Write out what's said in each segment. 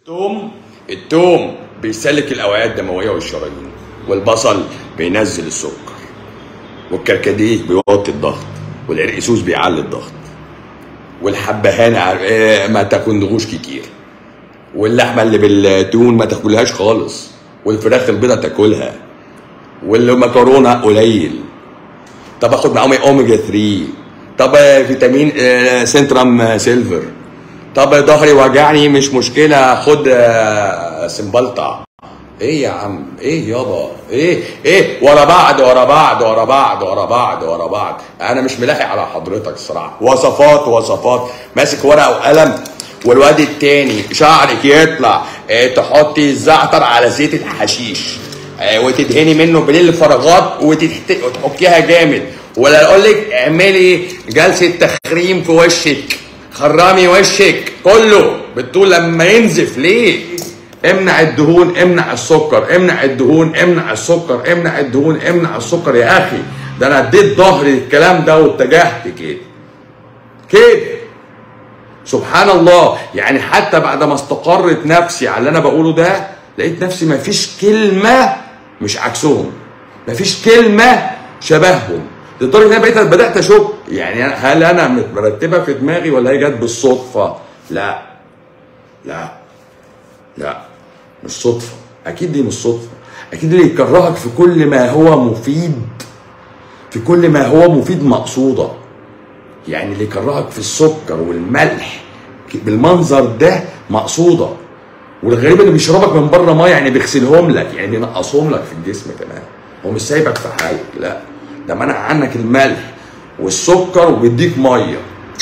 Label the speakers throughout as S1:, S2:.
S1: التوم التوم بيسلك الاوعيه الدمويه والشرايين والبصل بينزل السكر والكركديه بيوطي الضغط والعرقسوس بيعلي الضغط والحبهان عر- آه، ما تاكلهوش كتير واللحمه اللي بالدهون ما تاكلهاش خالص والفراخ البيضاء تاكلها والمكرونه قليل طب اخد معاهم اوميجا 3 طب فيتامين آه، سنترام آه، سيلفر طب ظهري وجعني مش مشكله خد آه، سمبلطع ايه يا عم ايه يابا ايه ايه ورا بعض ورا بعض ورا بعض ورا بعض ورا بعض انا مش ملاحق على حضرتك الصراحه وصفات وصفات ماسك ورقه وقلم والواد التاني شعرك يطلع اه تحطي الزعتر على زيت الحشيش اه وتدهني منه بالليل فراغات وتتحت- وتحكيها جامد ولا اقول لك اعملي جلسه تخريم في وشك خرمي وشك كله بالطول لما ينزف ليه امنع الدهون امنع السكر امنع الدهون امنع السكر امنع الدهون امنع السكر يا اخي ده انا اديت ظهري الكلام ده واتجهت كده كده سبحان الله يعني حتى بعد ما استقرت نفسي على اللي انا بقوله ده لقيت نفسي ما فيش كلمه مش عكسهم ما فيش كلمه شبههم لدرجه ان انا بقيت بدات اشك يعني أنا- هل انا مرتبه في دماغي ولا هي جت بالصدفه؟ لا لا لا مش صدفه اكيد دي مش صدفه اكيد اللي يكرهك في كل ما هو مفيد في كل ما هو مفيد مقصوده يعني اللي يكرهك في السكر والملح بالمنظر ده مقصوده والغريب اللي بيشربك من بره ميه يعني بيغسلهم لك يعني بينقصهم لك في الجسم كمان هو مش سايبك في حالك لا ده منع عنك الملح والسكر وبيديك ميه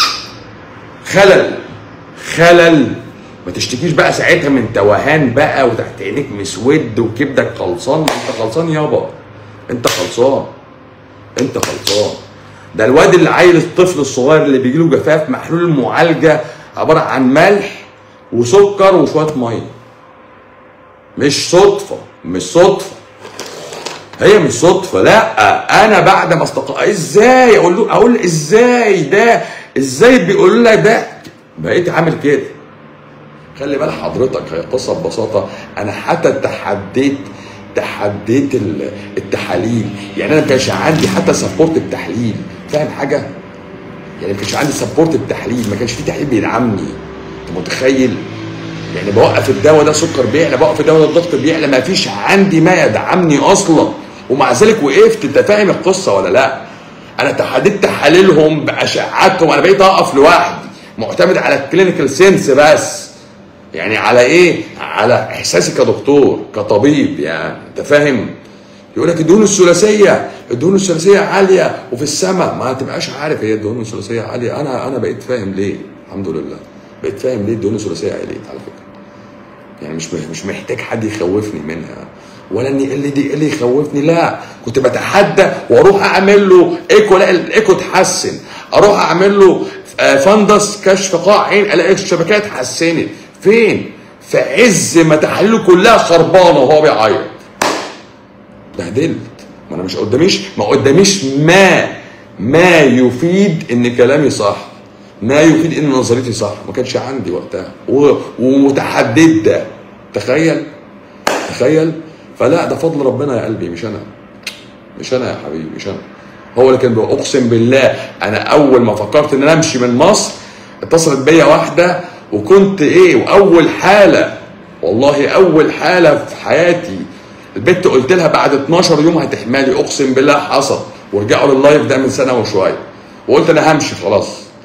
S1: خلل خلل ما تشتكيش بقى ساعتها من توهان بقى وتحت عينيك مسود وكبدك خلصان انت خلصان يابا انت خلصان انت خلصان ده الواد اللي عيل الطفل الصغير اللي بيجي له جفاف محلول المعالجه عباره عن ملح وسكر وشويه ميه مش صدفه مش صدفه هي مش صدفه لا انا بعد ما استق ازاي اقول له اقول ازاي ده ازاي بيقول لك ده بقيت عامل كده خلي بال حضرتك هي قصه ببساطه انا حتى تحديت تحديت ال- التحاليل يعني انا ما كانش عندي حتى سبورت التحليل فاهم حاجه يعني ما كانش عندي سبورت التحليل ما كانش في تحليل بيدعمني انت متخيل يعني بوقف الدواء ده سكر بيعلى بوقف الدواء ده الضغط بيعلى ما فيش عندي ما يدعمني اصلا ومع ذلك وقفت انت فاهم القصه ولا لا انا تحديت تحاليلهم باشعاتهم انا بقيت اقف لوحدي معتمد على الكلينيكال سينس بس يعني على ايه على احساسي كدكتور كطبيب يعني انت فاهم يقول لك الدهون الثلاثيه الدهون الثلاثيه عاليه وفي السماء ما تبقاش عارف هي الدهون الثلاثيه عاليه انا انا بقيت فاهم ليه الحمد لله بقيت فاهم ليه الدهون الثلاثيه عليت على فكره يعني مش مش محتاج حد يخوفني منها ولا ان اللي دي إيه اللي يخوفني لا كنت بتحدى واروح اعمل له ايكو الاقي الايكو اتحسن اروح اعمل له آه، فندس كشف قاع عين الاقي الشبكات اتحسنت فين في عز ما تحاليله كلها خربانه وهو بيعيط بهدلت ما انا مش قداميش ما قداميش ما ما يفيد ان كلامي صح ما يفيد ان نظريتي صح ما كانش عندي وقتها و- ومتحدد ده تخيل تخيل فلا ده فضل ربنا يا قلبي مش انا مش انا يا حبيبي مش انا هو اللي كان بيقول اقسم بالله انا اول ما فكرت ان انا امشي من مصر اتصلت بيا واحده وكنت ايه واول حاله والله اول حاله في حياتي البت قلت لها بعد 12 يوم هتحملي اقسم بالله حصل ورجعوا لللايف ده من سنه وشويه وقلت انا همشي خلاص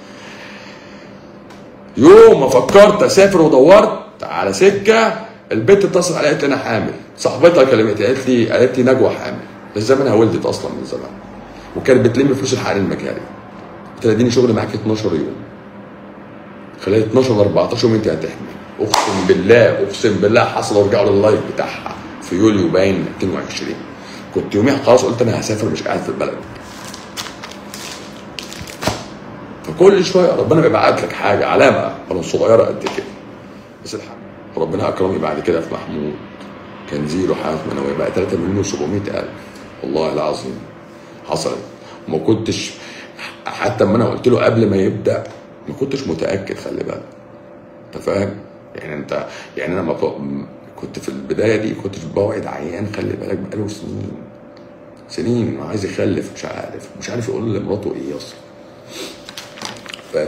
S1: يوم ما فكرت اسافر ودورت على سكه البنت اتصلت عليا قالت لي انا حامل صاحبتها كلمتني قالت لي قالت لي نجوى حامل من زمانها ولدت اصلا من زمان وكانت بتلم فلوس الحقن المجاري قلت لها اديني شغل معاك 12 يوم خلال 12 ل 14 يوم انت هتحمل اقسم بالله اقسم بالله حصل ورجعوا لللايف بتاعها في يوليو باين 22 كنت يوميها خلاص قلت انا هسافر مش قاعد في البلد فكل شويه ربنا بيبعت لك حاجه علامه ولو صغيره قد كده بس الحمد ربنا اكرمني بعد كده في محمود كان زيرو حالات منويه بقى 3 مليون و700 الف والله العظيم حصلت ما كنتش حتى اما انا قلت له قبل ما يبدا ما كنتش متاكد خلي بالك انت فاهم يعني انت يعني انا ما ك- كنت في البدايه دي كنت بوعد عيان خلي بالك بقاله سنين سنين عايز يخلف مش عارف مش عارف يقول لمراته ايه اصلا فاهم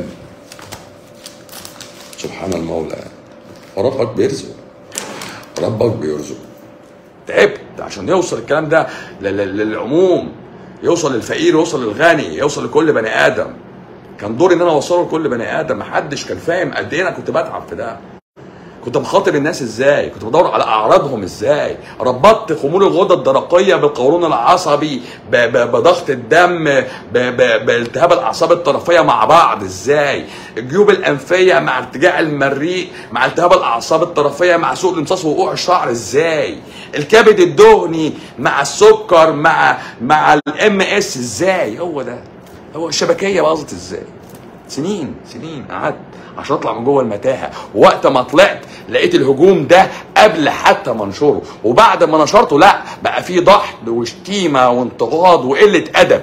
S1: سبحان المولى ربك بيرزق ربك بيرزق تعبت عشان يوصل الكلام ده لل- لل- للعموم يوصل للفقير يوصل للغني يوصل لكل بني ادم كان دوري ان انا اوصله لكل بني ادم محدش كان فاهم قد ايه انا كنت بتعب في ده كنت بخاطب الناس ازاي كنت بدور على اعراضهم ازاي ربطت خمول الغده الدرقيه بالقولون العصبي ب- ب- بضغط الدم ب- ب- بالتهاب الاعصاب الطرفيه مع بعض ازاي الجيوب الانفيه مع ارتجاع المريء مع التهاب الاعصاب الطرفيه مع سوء الامتصاص ووقوع الشعر ازاي الكبد الدهني مع السكر مع مع الام اس ازاي هو ده هو الشبكيه باظت ازاي سنين سنين قعدت عشان اطلع من جوه المتاهه ووقت ما طلعت لقيت الهجوم ده قبل حتى ما انشره وبعد ما نشرته لا بقى فيه ضحك وشتيمه وانتقاد وقله ادب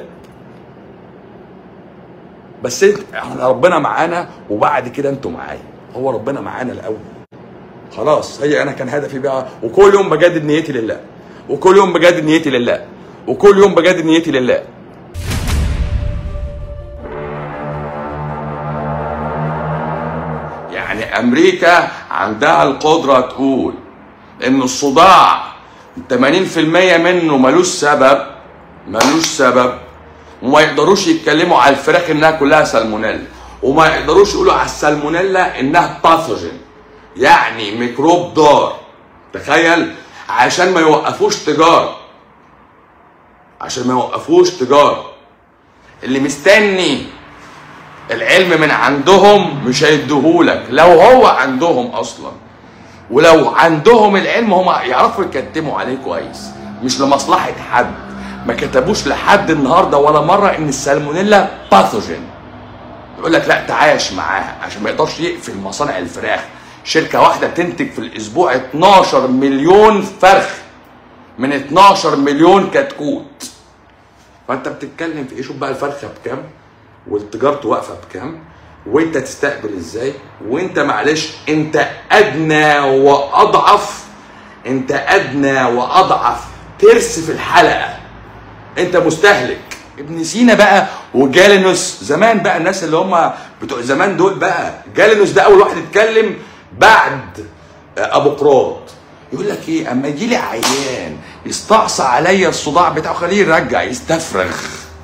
S1: بس انت احنا ربنا معانا وبعد كده انتوا معايا هو ربنا معانا الاول خلاص هي انا كان هدفي بقى وكل يوم بجدد نيتي لله وكل يوم بجدد نيتي لله وكل يوم بجدد نيتي لله يعني امريكا عندها القدره تقول ان الصداع 80% منه ملوش سبب ملوش سبب وما يقدروش يتكلموا على الفراخ انها كلها سالمونيلا وما يقدروش يقولوا على السالمونيلا انها باثوجين يعني ميكروب ضار تخيل عشان ما يوقفوش تجاره عشان ما يوقفوش تجاره اللي مستني العلم من عندهم مش هيديهولك لو هو عندهم اصلا ولو عندهم العلم هم يعرفوا يكتموا عليه كويس مش لمصلحه حد ما كتبوش لحد النهارده ولا مره ان السالمونيلا باثوجين يقول لك لا تعايش معاها عشان ما يقدرش يقفل مصانع الفراخ شركه واحده تنتج في الاسبوع 12 مليون فرخ من 12 مليون كتكوت فانت بتتكلم في ايه شوف بقى الفرخه بكام وتجارته واقفه بكام وانت تستقبل ازاي وانت معلش انت ادنى واضعف انت ادنى واضعف ترس في الحلقه انت مستهلك ابن سينا بقى وجالينوس زمان بقى الناس اللي هم بتوع زمان دول بقى جالينوس ده اول واحد اتكلم بعد ابو قراط يقول لك ايه اما يجي لي عيان يستعصى عليا الصداع بتاعه خليه يرجع يستفرغ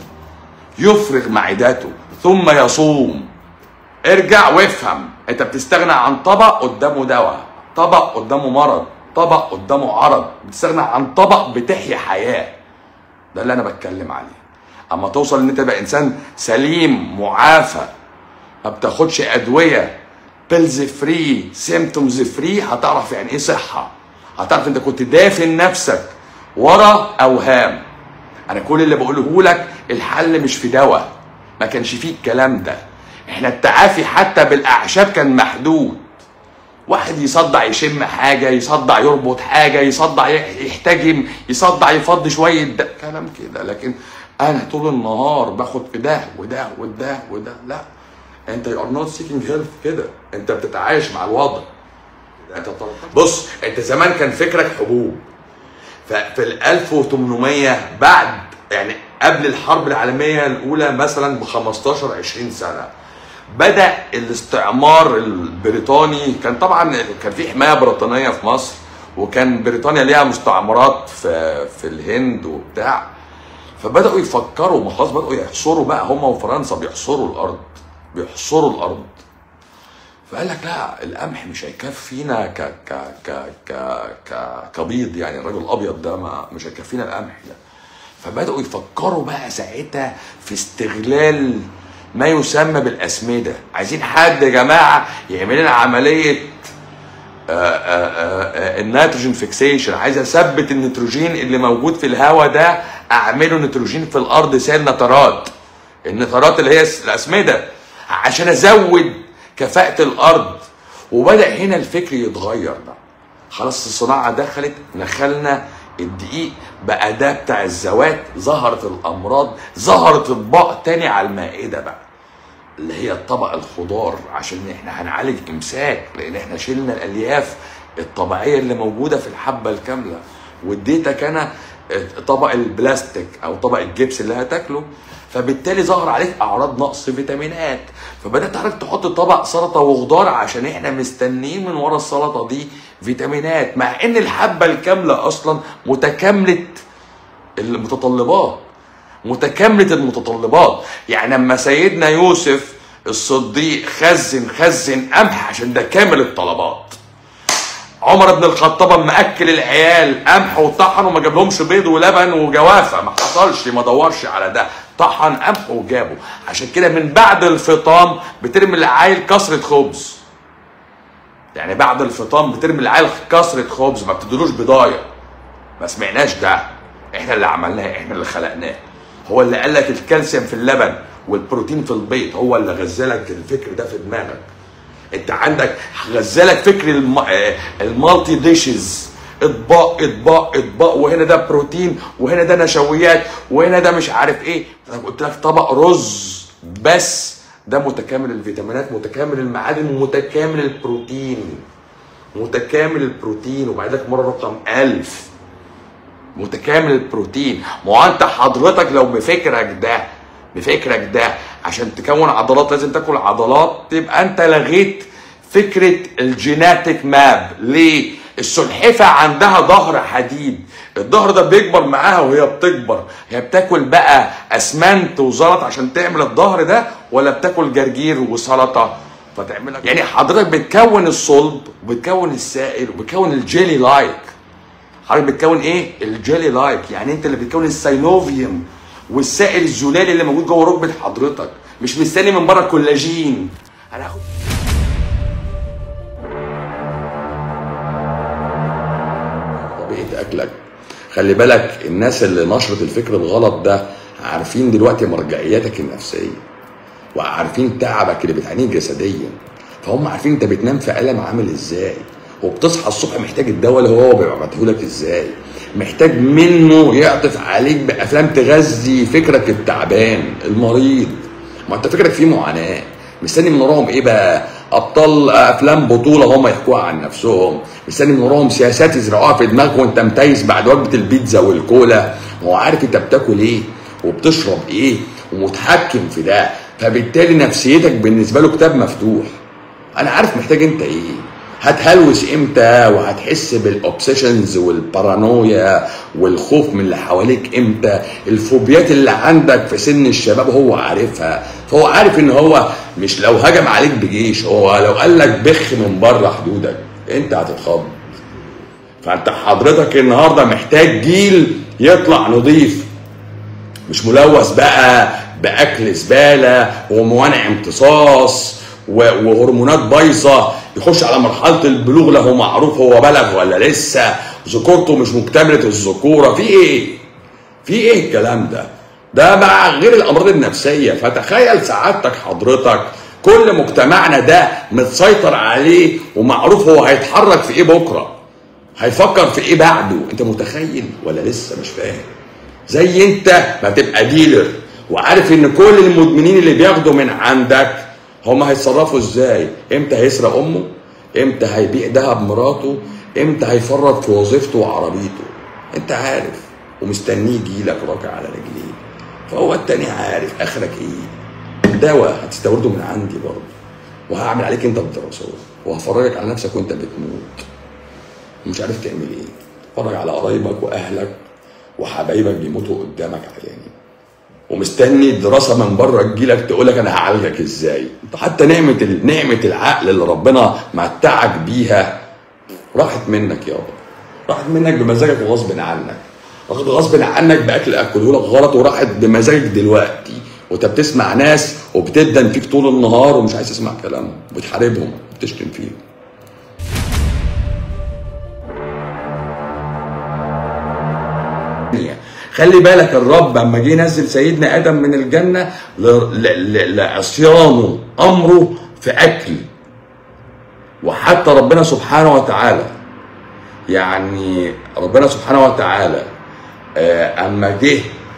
S1: يفرغ معدته ثم يصوم ارجع وافهم انت بتستغنى عن طبق قدامه دواء طبق قدامه مرض طبق قدامه عرض بتستغنى عن طبق بتحيا حياه ده اللي انا بتكلم عليه اما توصل ان انت تبقى انسان سليم معافى ما بتاخدش ادويه بيلز فري سيمتومز فري هتعرف يعني ايه صحه هتعرف انت كنت دافن نفسك ورا اوهام انا كل اللي بقوله لك الحل مش في دواء ما كانش فيه الكلام ده احنا التعافي حتى بالاعشاب كان محدود واحد يصدع يشم حاجه يصدع يربط حاجه يصدع يحتجم يصدع يفضي شويه ده كلام كده لكن انا طول النهار باخد في ده وده وده وده لا انت يو ار نوت سيكينج هيلث كده انت بتتعايش مع الوضع انت بص انت زمان كان فكرك حبوب ففي ال 1800 بعد يعني قبل الحرب العالميه الاولى مثلا ب 15 20 سنه بدا الاستعمار البريطاني كان طبعا كان في حمايه بريطانيه في مصر وكان بريطانيا ليها مستعمرات في في الهند وبتاع فبداوا يفكروا ما خلاص بداوا يحصروا بقى هم وفرنسا بيحصروا الارض بيحصروا الارض فقال لك لا القمح مش هيكفينا ك ك ك ك ك كبيض يعني الراجل الابيض ده ما مش هيكفينا القمح ده فبداوا يفكروا بقى ساعتها في استغلال ما يسمى بالاسمده عايزين حد يا جماعه يعمل لنا عمليه النيتروجين فيكسيشن عايز اثبت النيتروجين اللي موجود في الهواء ده اعمله نيتروجين في الارض سال نترات النترات اللي هي الاسمده عشان ازود كفاءه الارض وبدا هنا الفكر يتغير بقى خلاص الصناعه دخلت دخلنا الدقيق بقى ده بتاع الزوات ظهرت الامراض ظهرت اطباق تاني على المائده بقى اللي هي طبق الخضار عشان احنا هنعالج امساك لان احنا شلنا الالياف الطبيعيه اللي موجوده في الحبه الكامله واديتك انا طبق البلاستيك او طبق الجبس اللي هتاكله فبالتالي ظهر عليك اعراض نقص فيتامينات فبدات حضرتك تحط طبق سلطه وخضار عشان احنا مستنيين من ورا السلطه دي فيتامينات مع ان الحبه الكامله اصلا متكامله المتطلبات متكامله المتطلبات يعني لما سيدنا يوسف الصديق خزن خزن قمح عشان ده كامل الطلبات عمر بن الخطاب اما اكل العيال قمح وطحن وما جابلهمش بيض ولبن وجوافه ما حصلش ما دورش على ده طحن قمح وجابه عشان كده من بعد الفطام بترمي العيل كسره خبز يعني بعد الفطام بترمي العيل كسره خبز ما بتدلوش بضايه ما سمعناش ده احنا اللي عملناه احنا اللي خلقناه هو اللي قال لك الكالسيوم في اللبن والبروتين في البيض هو اللي غزلك الفكر ده في دماغك انت عندك غزلك فكر الم... آه، المالتي ديشز اطباق اطباق اطباق وهنا ده بروتين وهنا ده نشويات وهنا ده مش عارف ايه انا قلت لك طبق رز بس ده متكامل الفيتامينات متكامل المعادن متكامل البروتين متكامل البروتين وبعد لك مره رقم ألف متكامل البروتين ما هو انت حضرتك لو بفكرك ده بفكرك ده عشان تكون عضلات لازم تاكل عضلات تبقى انت لغيت فكره الجيناتيك ماب ليه السلحفه عندها ظهر حديد الظهر ده بيكبر معاها وهي بتكبر هي بتاكل بقى اسمنت وزلط عشان تعمل الظهر ده ولا بتاكل جرجير وسلطه فتعمل لك يعني حضرتك بتكون الصلب وبتكون السائل وبتكون الجيلي لايك حضرتك بتكون ايه الجيلي لايك يعني انت اللي بتكون السينوفيوم والسائل الزلالي اللي موجود جوه ركبه حضرتك مش مستني من بره كولاجين انا هاخد طبيعه اكلك خلي بالك الناس اللي نشرت الفكر الغلط ده عارفين دلوقتي مرجعياتك النفسيه وعارفين تعبك اللي بتعانيه جسديا فهم عارفين انت بتنام في الم عامل ازاي وبتصحى الصبح محتاج الدواء اللي هو بيبعته لك ازاي محتاج منه يعطف عليك بافلام تغذي فكرك التعبان المريض ما انت فكرك فيه معاناه مستني من وراهم ايه بقى ابطال افلام بطوله هم يحكوها عن نفسهم مستني من وراهم سياسات يزرعوها في دماغك وانت متيس بعد وجبه البيتزا والكولا هو عارف انت بتاكل ايه وبتشرب ايه ومتحكم في ده فبالتالي نفسيتك بالنسبه له كتاب مفتوح انا عارف محتاج انت ايه هتهلوس امتى وهتحس بالاوبسيشنز والبارانويا والخوف من اللي حواليك امتى الفوبيات اللي عندك في سن الشباب هو عارفها فهو عارف ان هو مش لو هجم عليك بجيش هو لو قال لك بخ من بره حدودك انت هتتخض فانت حضرتك النهارده محتاج جيل يطلع نظيف مش ملوث بقى باكل زباله وموانع امتصاص و- وهرمونات بايظه يخش على مرحله البلوغ لا هو معروف هو بلغ ولا لسه ذكورته مش مكتمله الذكوره في ايه؟ في ايه الكلام ده؟ ده مع غير الامراض النفسيه فتخيل سعادتك حضرتك كل مجتمعنا ده متسيطر عليه ومعروف هو هيتحرك في ايه بكره هيفكر في ايه بعده انت متخيل ولا لسه مش فاهم زي انت ما تبقى ديلر وعارف ان كل المدمنين اللي بياخدوا من عندك هم هيتصرفوا ازاي امتى هيسرق امه امتى هيبيع دهب مراته امتى هيفرط في وظيفته وعربيته انت عارف ومستنيه يجيلك راكع على رجليه فهو التاني عارف اخرك ايه دواء هتستورده من عندي برضه وهعمل عليك انت الدراسات وهفرجك على نفسك وانت بتموت ومش عارف تعمل ايه اتفرج على قرايبك واهلك وحبايبك بيموتوا قدامك عيانين ومستني الدراسه من بره تجيلك تقول لك انا هعالجك ازاي انت حتى نعمه ال- نعمه العقل اللي ربنا متعك بيها راحت منك يابا راحت منك بمزاجك وغصب عنك راحت غصب عنك باكل اكله لك غلط وراحت بمزاجك دلوقتي وانت بتسمع ناس وبتدن فيك طول النهار ومش عايز تسمع كلامهم وبتحاربهم وبتشتم فيهم خلي بالك الرب لما جه ينزل سيدنا ادم من الجنه ل- ل- ل- لعصيانه امره في اكل وحتى ربنا سبحانه وتعالى يعني ربنا سبحانه وتعالى آه، اما جه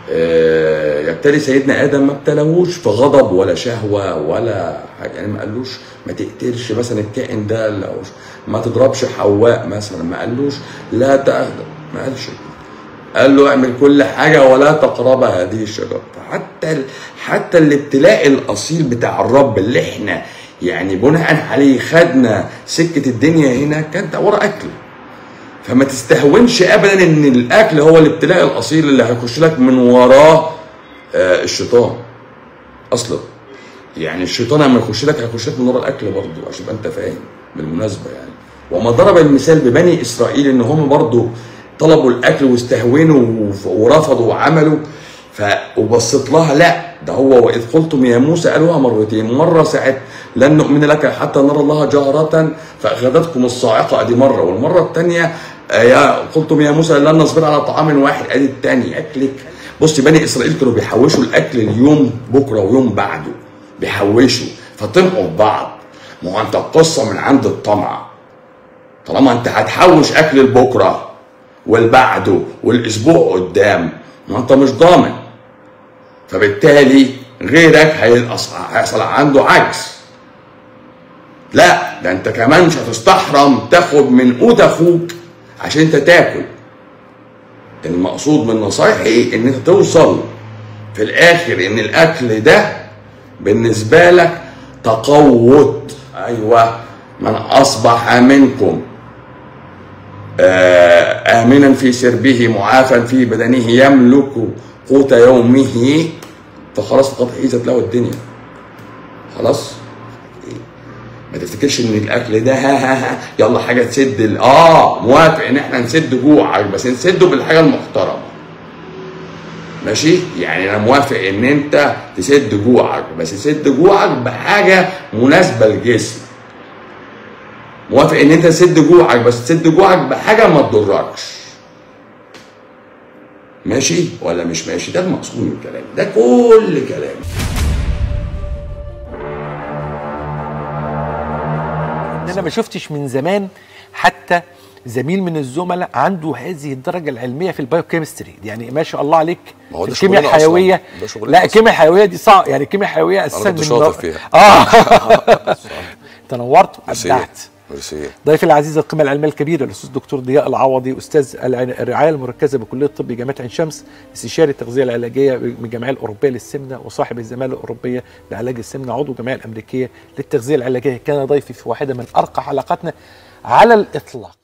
S1: آه، يبتلي سيدنا ادم ما ابتلوش في غضب ولا شهوه ولا حاجه يعني ما قالوش ما تقتلش مثلا الكائن ده لو ما تضربش حواء مثلا ما قالوش لا تأهدى ما قالش كده. قال له اعمل كل حاجه ولا تقرب هذه الشجره فحتى ال- حتى الابتلاء الاصيل بتاع الرب اللي احنا يعني بناء عليه خدنا سكه الدنيا هنا كانت ورا اكل فما تستهونش ابدا ان الاكل هو الابتلاء الاصيل اللي هيخش لك من وراه آه، الشيطان اصلا يعني الشيطان لما يخش لك هيخش لك من ورا الاكل برضه عشان تبقى انت فاهم بالمناسبه يعني وما ضرب المثال ببني اسرائيل ان هم برضه طلبوا الاكل واستهونوا وف- ورفضوا وعملوا ف وبصيت لها لا ده هو واذ قلتم يا موسى قالوها مرتين مره ساعه لن نؤمن لك حتى نرى الله جهرة فاخذتكم الصاعقه ادي مره والمره الثانيه يا قلتم يا موسى لن نصبر على طعام واحد ادي الثاني اكلك بص بني اسرائيل كانوا بيحوشوا الاكل اليوم بكره ويوم بعده بيحوشوا فطمعوا في بعض ما هو انت القصه من عند الطمع طالما انت هتحوش اكل لبكره والبعده والاسبوع قدام ما انت مش ضامن فبالتالي غيرك هيلقص- هيحصل عنده عجز لا ده انت كمان مش هتستحرم تاخد من قوت اخوك عشان انت تاكل المقصود من نصايحي ان انت توصل في الاخر ان الاكل ده بالنسبه لك تقوت ايوه من اصبح منكم آه، آمنا في سربه معافا في بدنه يملك قوت يومه فخلاص فقد حيزت له الدنيا خلاص ما تفتكرش ان الاكل ده ها ها ها يلا حاجه تسد ال- اه موافق ان احنا نسد جوعك بس نسده بالحاجه المحترمه ماشي يعني انا موافق ان انت تسد جوعك بس تسد جوعك بحاجه مناسبه لجسمك موافق ان انت تسد جوعك بس تسد جوعك بحاجه ما تضركش ماشي ولا مش ماشي ده المقصود من الكلام ده كل كلام
S2: ان انا ما شفتش من زمان حتى زميل من الزملاء عنده هذه الدرجه العلميه في البايوكيمستري يعني ما شاء الله عليك
S3: ما هو
S2: في
S3: ده
S2: الكيمياء
S3: شغلنا
S2: الحيويه
S3: أصلاً. ده شغلنا
S2: لا
S3: أصلاً.
S2: الكيمياء الحيويه دي صعب يعني الكيمياء الحيويه اساسا
S3: كنت
S2: من
S3: شاطر
S2: نوع-
S3: فيها.
S2: اه تنورت
S3: ميرسي
S2: وابدعت
S3: ميرسي
S2: ضيفي العزيز القيمة العلمية الكبيرة الأستاذ دكتور ضياء العوضي أستاذ العن- الرعاية المركزة بكلية الطب جامعة عين شمس استشاري التغذية العلاجية من الجمعية الأوروبية للسمنة وصاحب الزمالة الأوروبية لعلاج السمنة عضو الجمعية الأمريكية للتغذية العلاجية كان ضيفي في واحدة من أرقى حلقاتنا على الإطلاق